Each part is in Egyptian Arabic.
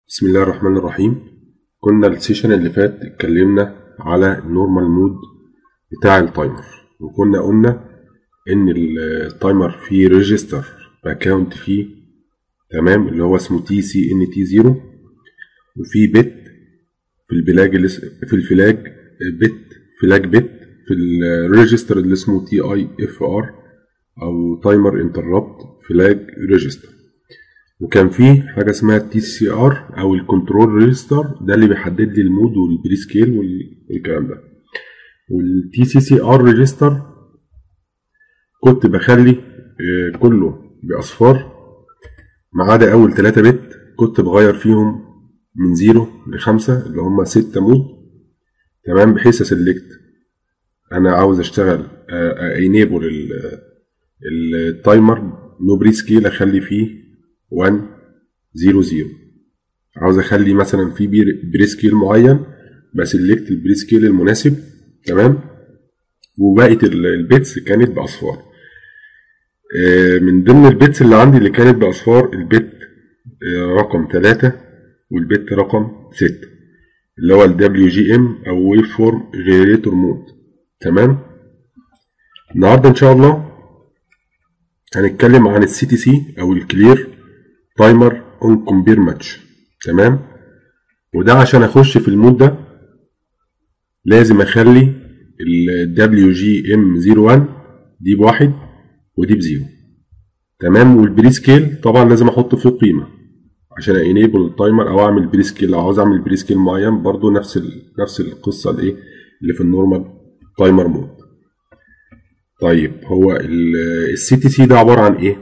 بسم الله الرحمن الرحيم كنا السيشن اللي فات اتكلمنا على النورمال مود بتاع التايمر وكنا قلنا ان التايمر فيه ريجستر باكاونت فيه تمام اللي هو اسمه تي سي ان تي 0 وفي بت في البلاج اللي اس- في الفلاج بت فلاج بت في الريجستر اللي اسمه تي اي اف ار او تايمر انتربت فلاج ريجستر وكان في حاجه اسمها التي سي ار او الكنترول ريجستر ده اللي بيحدد لي المود والبري سكيل والكلام ده والتي سي سي ار ريجستر كنت بخلي آه، كله باصفار ما عدا اول 3 بت كنت بغير فيهم من 0 ل 5 اللي هم 6 مود تمام بحيث اسلكت انا عاوز اشتغل انيبل التايمر نو بري سكيل اخلي فيه 1 0 0 عاوز اخلي مثلا في بير- بري سكيل معين بسلكت البري سكيل المناسب تمام وبقيه ال- البيتس كانت باصفار آه، من ضمن البيتس اللي عندي اللي كانت باصفار البيت آه، رقم 3 والبيت رقم 6 اللي هو ال WGM او ويف فورم جنريتور مود تمام النهارده ان شاء الله هنتكلم عن السي تي سي او الكلير تايمر اون كومبير ماتش تمام وده عشان اخش في المود ده لازم اخلي ال WGM01 دي بواحد ودي بزيرو تمام والبري سكيل طبعا لازم احط فيه قيمه عشان انيبل التايمر او اعمل بري سكيل لو عاوز اعمل بري سكيل معين برضو نفس ال... نفس القصه الايه اللي في النورمال تايمر مود طيب هو السي تي سي ده عباره عن ايه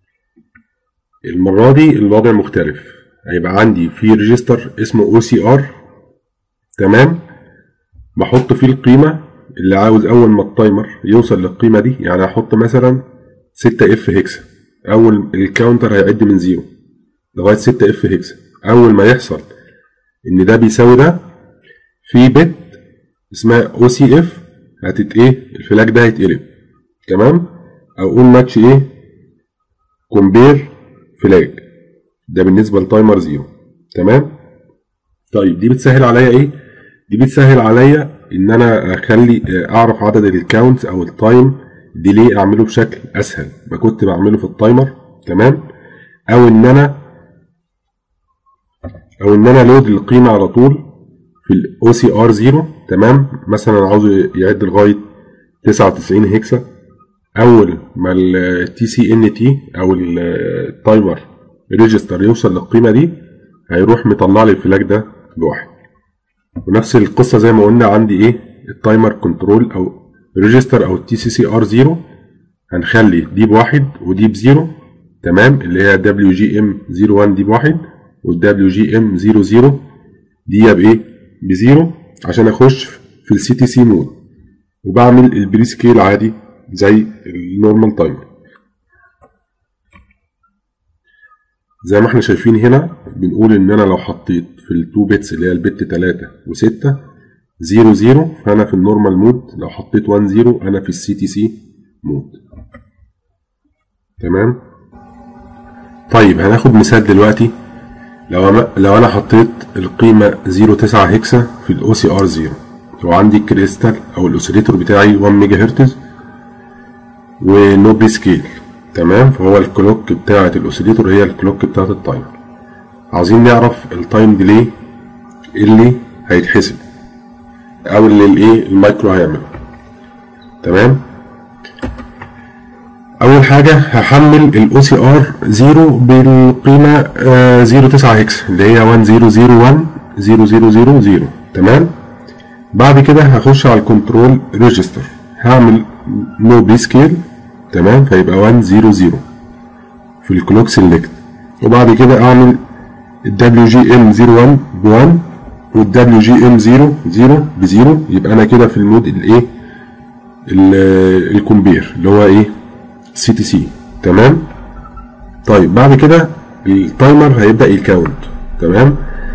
المره دي الوضع مختلف هيبقى عندي في ريجستر اسمه او سي ار تمام بحط فيه القيمه اللي عاوز اول ما التايمر يوصل للقيمه دي يعني هحط مثلا 6 اف هيكسا اول الكاونتر هيعد من زيرو لغايه 6 اف هيكسا اول ما يحصل ان ده بيساوي ده في بت اسمها او سي اف هتت ايه الفلاج ده هيتقلب تمام اقول ماتش ايه كومبير فلاج ده بالنسبه لتايمر زيرو تمام طيب دي بتسهل عليا ايه دي بتسهل عليا ان انا اخلي آه، اعرف عدد الكاونتس او التايم ديلي اعمله بشكل اسهل ما كنت بعمله في التايمر تمام او ان انا او ان انا لود القيمه على طول في الاو سي ار 0 تمام مثلا عاوز يعد لغايه 99 هكسا اول ما التي سي ان تي او ال- التايمر ريجستر يوصل للقيمه دي هيروح مطلع لي الفلاج ده لوحده ونفس القصه زي ما قلنا عندي ايه التايمر كنترول او ريجستر او التي سي سي ار 0 هنخلي دي بواحد ودي بزيرو تمام اللي هي دبليو جي ام 01 دي بواحد والدبليو جي ام 00 دي بايه بزيرو عشان اخش في السي تي سي مود وبعمل البري سكيل عادي زي النورمال تايمر زي ما احنا شايفين هنا بنقول ان انا لو حطيت في التو بيتس اللي هي البت 3 و6 0 0 فانا في النورمال مود لو حطيت 1 0 انا في السي تي سي مود تمام طيب هناخد مثال دلوقتي لو أنا لو انا حطيت القيمه 0.9 هكسا في الاو سي ار 0 وعندي الكريستال او الاوسيليتور بتاعي 1 ميجا هرتز ونو بي سكيل تمام فهو الكلوك بتاعه الاوسيليتور هي الكلوك بتاعه التايمر عاوزين نعرف التايم ديلي اللي هيتحسب او اللي الايه المايكرو هيعمله تمام اول حاجه هحمل الاو سي ار 0 بالقيمه آه، 0.9 هكس اللي هي 1001 0000 تمام بعد كده هخش على الكنترول ريجستر هعمل نو بي سكيل تمام فيبقى 100 في الكلوك سيلكت وبعد كده اعمل الدبليو جي ام 01 ب 1 والدبليو جي ام 0 0 ب 0 يبقى انا كده في المود الايه ال- الكومبير اللي هو ايه سي تي سي تمام طيب بعد كده التايمر هيبدا يكاونت تمام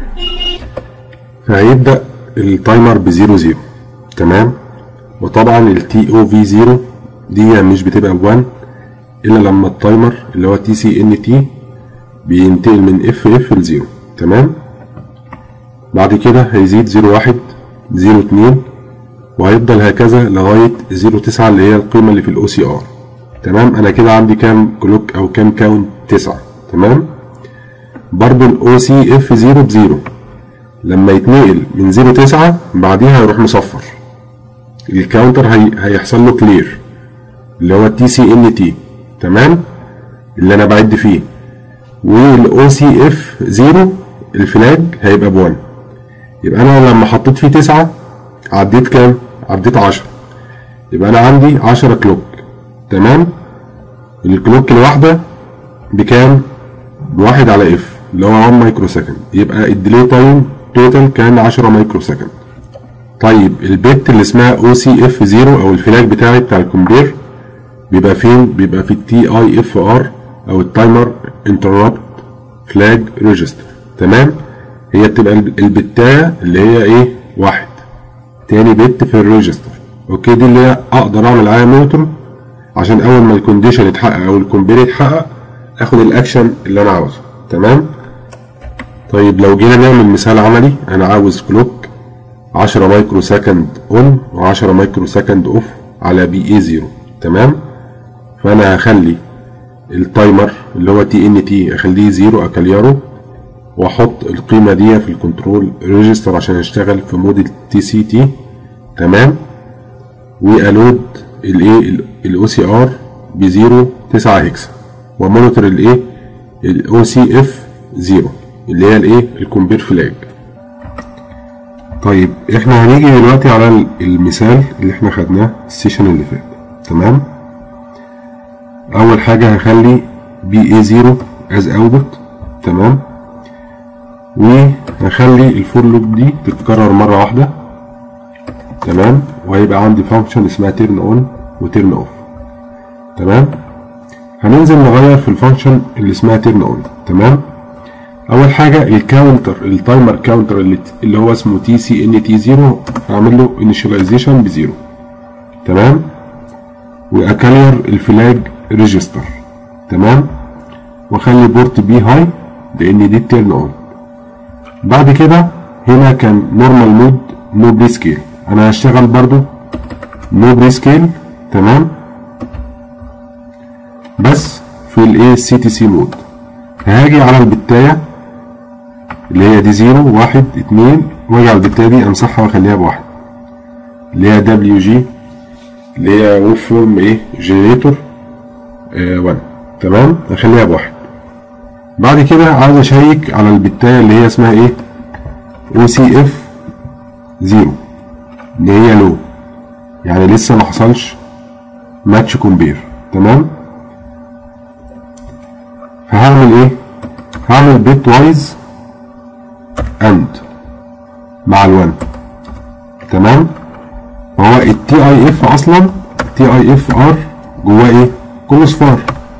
فهيبدا التايمر ب 0 0 تمام وطبعا التي او في 0 دي مش بتبقى ب 1 الا لما التايمر اللي هو تي سي ان تي بينتقل من اف اف لزيرو تمام بعد كده هيزيد زيرو واحد زيرو اتنين وهيفضل هكذا لغاية زيرو تسعة اللي هي القيمة اللي في الاو سي ار تمام انا كده عندي كام كلوك او كام كاونت تسعة تمام برضو الاو سي اف زيرو بزيرو لما يتنقل من زيرو تسعة بعديها هيروح مصفر الكاونتر هي... هيحصل له كلير اللي هو التي سي ان تي تمام اللي انا بعد فيه والاو سي اف زيرو الفلاج هيبقى بوان يبقى انا لما حطيت فيه تسعة عديت كام عديت عشرة يبقى انا عندي عشرة كلوك تمام الكلوك الواحدة بكام بواحد على اف اللي هو 1 مايكرو سكند يبقى الديلي تايم توتال كان 10 مايكرو سكند طيب البت اللي اسمها او سي اف 0 او الفلاج بتاعي بتاع الكمبير بيبقى فين بيبقى في التي اي اف ار او التايمر انتربت فلاج ريجستر تمام هي بتبقى البتايه اللي هي ايه واحد تاني بت في الريجستر اوكي دي اللي هي اقدر اعمل عليها مونيتور عشان اول ما الكونديشن يتحقق او الكومبير يتحقق اخد الاكشن اللي انا عاوزه تمام طيب لو جينا نعمل مثال عملي انا عاوز كلوك 10 مايكرو سكند اون و10 مايكرو سكند اوف على بي اي 0 تمام فانا هخلي التايمر اللي هو تي ان تي اخليه زيرو اكليره واحط القيمه دي في الكنترول ريجستر عشان اشتغل في مود التي سي تي تمام والود الايه الاو سي ار بزيرو 9 هكسا ومونيتور الايه الاو سي اف زيرو اللي هي الايه الكومبير فلاج طيب احنا هنيجي دلوقتي على المثال اللي احنا خدناه السيشن اللي فات تمام اول حاجه هخلي بي اي زيرو از اوتبوت تمام وهخلي الفور لوب دي تتكرر مره واحده تمام وهيبقى عندي فانكشن اسمها تيرن اون وتيرن اوف تمام هننزل نغير في الفانكشن اللي اسمها تيرن اون تمام اول حاجه الكاونتر التايمر كاونتر اللي, اللي هو اسمه تي سي ان تي 0 هعمل له انيشاليزيشن بزيرو تمام واكلير الفلاج ريجستر تمام واخلي بورت بي هاي لان دي التيرن اون بعد كده هنا كان نورمال مود نو بري سكيل انا هشتغل برضو نو بري سكيل تمام بس في الايه سي تي سي مود هاجي على البتايه اللي هي دي زيرو واحد اتنين واجي على البتايه دي امسحها واخليها بواحد اللي هي دبليو جي اللي هي ووف فورم ايه جنريتور 1 تمام اخليها بواحد بعد كده عايز اشيك على البتايه اللي هي اسمها ايه او سي اف زيرو اللي هي لو يعني لسه ما حصلش ماتش كومبير تمام فهعمل ايه هعمل بيت وايز اند مع الوان تمام هو التي اي اف اصلا تي اي اف ار جواه ايه كله صفار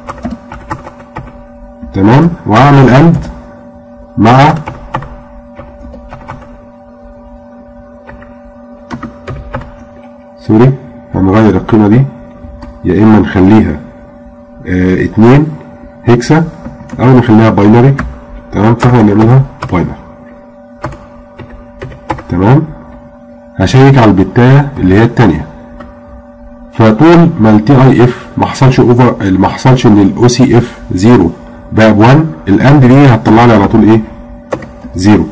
تمام واعمل اند مع سوري هنغير القيمة دي يا اما نخليها اه اتنين هيكسا او نخليها باينري تمام فاحنا نعملها باينري تمام هشيك على البتاية اللي هي التانية فطول ما التي اي اف ما حصلش اوفر ما حصلش ان الاو سي اف زيرو بقى ب 1 الاند دي هتطلع لي على طول ايه؟ زيرو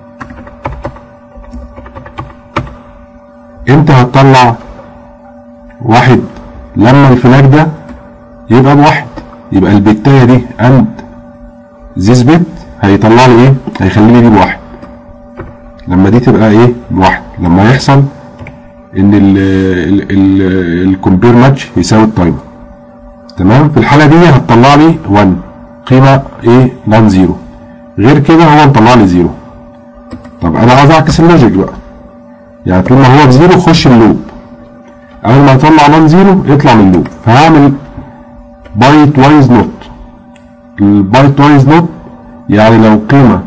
امتى هتطلع واحد لما الفلاج ده يبقى بواحد يبقى البتايه دي اند ذيس بت هيطلع لي ايه؟ هيخلي لي دي بواحد لما دي تبقى ايه؟ بواحد لما يحصل ان الكومبير ماتش يساوي التايمر تمام في الحاله دي هتطلع لي 1 قيمه ايه نون زيرو غير كده هو مطلع لي زيرو طب انا عايز اعكس اللوجيك بقى يعني طول ما هو بزيرو خش اللوب اول ما يطلع نون زيرو يطلع من اللوب فهعمل بايت وايز نوت البايت وايز نوت يعني لو قيمه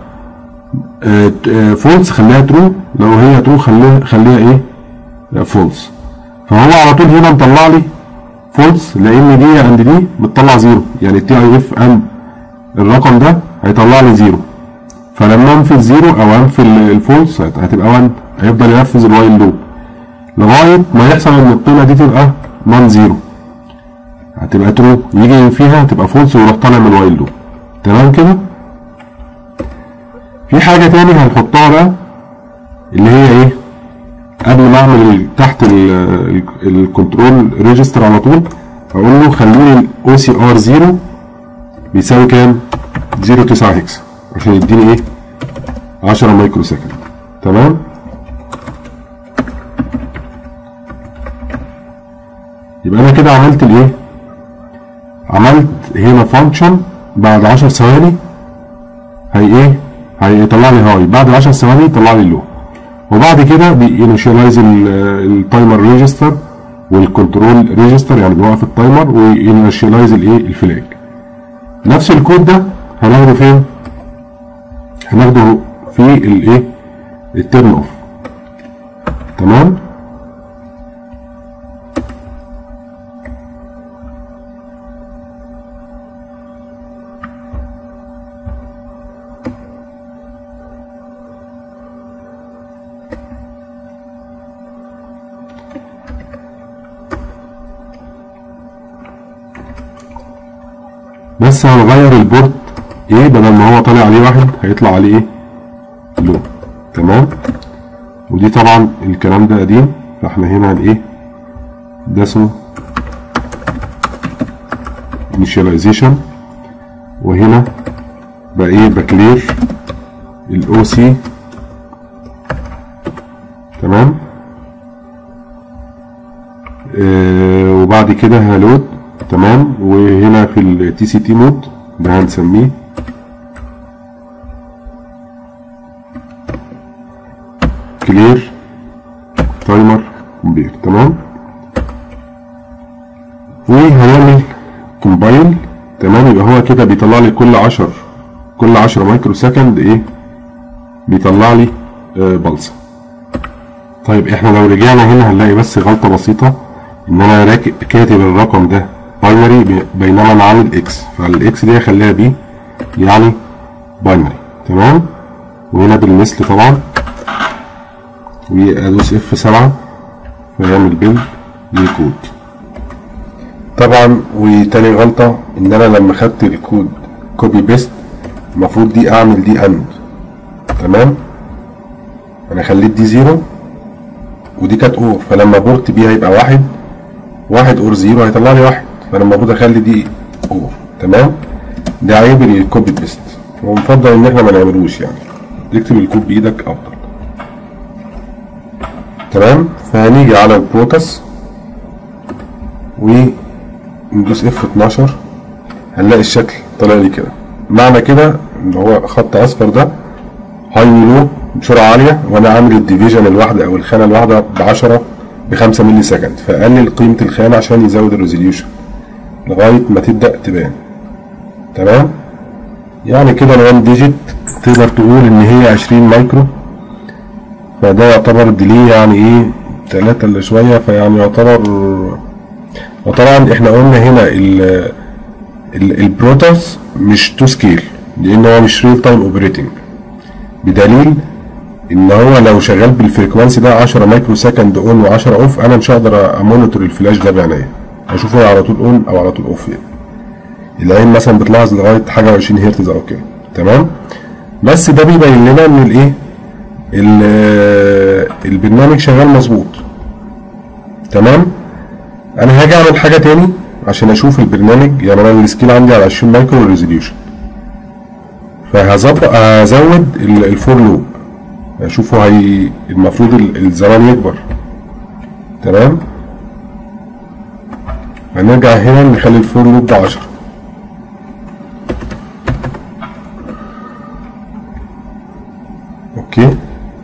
فولس خليها ترو لو هي ترو خليها خليها ايه فولس فهو على طول هنا مطلع لي فولس لان دي عند دي بتطلع زيرو يعني التي اي اف اند الرقم ده هيطلع لي زيرو فلما انفذ زيرو او انفذ الفولس هتبقى 1 هيفضل ينفذ الوايل لوب لغايه ما يحصل ان القيمه دي تبقى نون زيرو هتبقى ترو يجي فيها تبقى فولس ويروح طالع من الوايل لوب تمام كده في حاجه تاني هنحطها بقى اللي هي ايه قبل ما اعمل ال- تحت الكنترول ريجستر على طول اقول له خلوني الاو سي ار 0 بيساوي كام 0.9 هكس عشان يديني ايه 10 مايكرو سكند تمام يبقى انا كده عملت الايه عملت هنا فانكشن بعد 10 ثواني هي ايه هيطلع لي هاي بعد 10 ثواني يطلع لي لو وبعد كده بينيشاليز التايمر ريجستر والكنترول ريجستر يعني بيوقف التايمر وينيشاليز الايه الفلاج نفس الكود ده هناخده فين هناخده في الايه التيرن اوف تمام بس هنغير البورت ايه بدل ما هو طالع عليه واحد هيطلع عليه ايه لو تمام ودي طبعا الكلام ده قديم فاحنا هنا هن ايه ده اسمه initialization وهنا بقى ايه بكلير الاو سي تمام آه وبعد كده هلود تمام وهنا في التي سي تي مود ده هنسميه كلير تايمر كومبير تمام وهنعمل كومبايل تمام يبقى هو كده بيطلع لي كل 10 كل 10 مايكرو سكند ايه بيطلع لي آه بلصه طيب احنا لو رجعنا هنا هنلاقي بس غلطه بسيطه ان انا راكب كاتب الرقم ده باينري بينما انا عامل اكس فالاكس دي اخليها بي يعني باينري تمام وهنا بالمثل طبعا وادوس اف 7 ويعمل بيلد للكود طبعا وتاني غلطة ان انا لما خدت الكود كوبي بيست المفروض دي اعمل دي اند تمام انا خليت دي زيرو ودي كانت اور فلما بورت بي هيبقى واحد واحد اور زيرو هيطلع لي واحد فانا المفروض اخلي دي اور تمام ده عيب الكوبي بيست ومفضل ان احنا ما نعملوش يعني تكتب الكود بايدك افضل تمام فهنيجي على البروتس وندوس اف 12 هنلاقي الشكل طالع لي كده معنى كده ان هو خط اصفر ده هاي ولو بسرعه عاليه وانا عامل الديفيجن الواحده او الخانه الواحده ب 10 ب 5 مللي سكند فقلل قيمه الخانه عشان يزود الريزوليوشن لغايه ما تبدا تبان تمام يعني كده الوان ديجيت تقدر تقول ان هي 20 مايكرو فده يعتبر ديلي يعني ايه 3 الا شويه فيعني يعتبر وطبعا احنا قلنا هنا ال ال البروتوس مش تو سكيل لان هو مش ريل تايم اوبريتنج بدليل ان هو لو شغال بالفريكوانسي ده 10 مايكرو سكند اون و10 اوف انا مش هقدر امونيتور الفلاش ده بعينيا اشوفه على طول اون او على طول اوف يعني العين مثلا بتلاحظ لغايه حاجه 20 هرتز او كده تمام بس ده بيبين لنا ان الايه البرنامج شغال مظبوط تمام انا هاجي اعمل حاجه تاني عشان اشوف البرنامج يعني انا السكيل عندي على 20 مايكرو ريزوليوشن فهظبط هزود الفور لوب اشوفه هي المفروض الزمان يكبر تمام هنرجع هنا نخلي الفور لوب ده 10 اوكي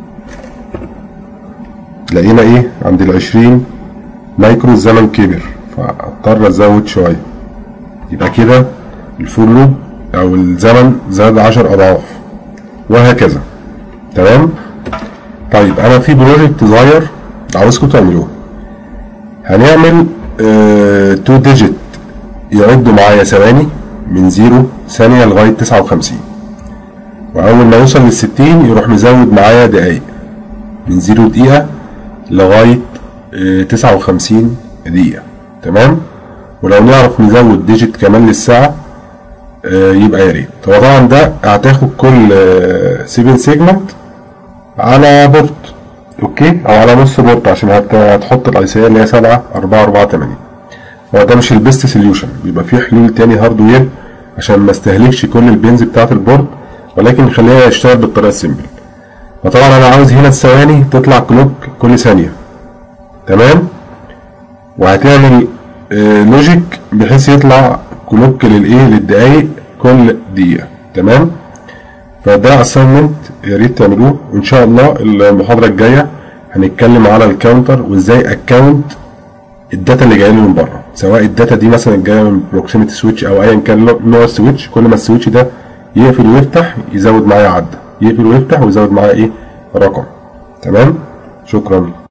لقينا ايه عند العشرين مايكرو الزمن كبر فاضطر ازود شويه يبقى كده الفول لوب او الزمن زاد عشر اضعاف وهكذا تمام طيب انا في بروجكت صغير عاوزكم تعملوه هنعمل اه تو ديجيت يعدوا معايا ثواني من زيرو ثانية لغاية تسعة وخمسين واول ما يوصل للستين يروح مزود معايا دقايق من زيرو دقيقة لغاية تسعة وخمسين دقيقة تمام ولو نعرف نزود ديجيت كمان للساعة آه، يبقى يا ريت هو طبعا ده هتاخد كل 7 سيجمنت على بورت اوكي او على نص بورت عشان هت- هتحط الايسيه اللي هي 7 4 4 8 هو ده مش البيست سوليوشن بيبقى في حلول تاني هاردوير عشان ما استهلكش كل البنز بتاعه البورد ولكن نخليها يشتغل بالطريقه السيمبل فطبعا انا عاوز هنا الثواني تطلع كلوك كل ثانيه تمام وهتعمل آه، لوجيك بحيث يطلع كلوك للايه للدقايق كل دقيقه تمام فده اساينمنت يا ريت تعملوه وان شاء الله المحاضره الجايه هنتكلم على الكاونتر وازاي اكاونت الداتا اللي جايه لي من بره سواء الداتا دي مثلا جايه من بروكسيميتي سويتش او ايا كان نوع- نوع السويتش كل ما السويتش ده يقفل ويفتح يزود معايا عدة يقفل ويفتح ويزود معايا ايه رقم تمام شكرا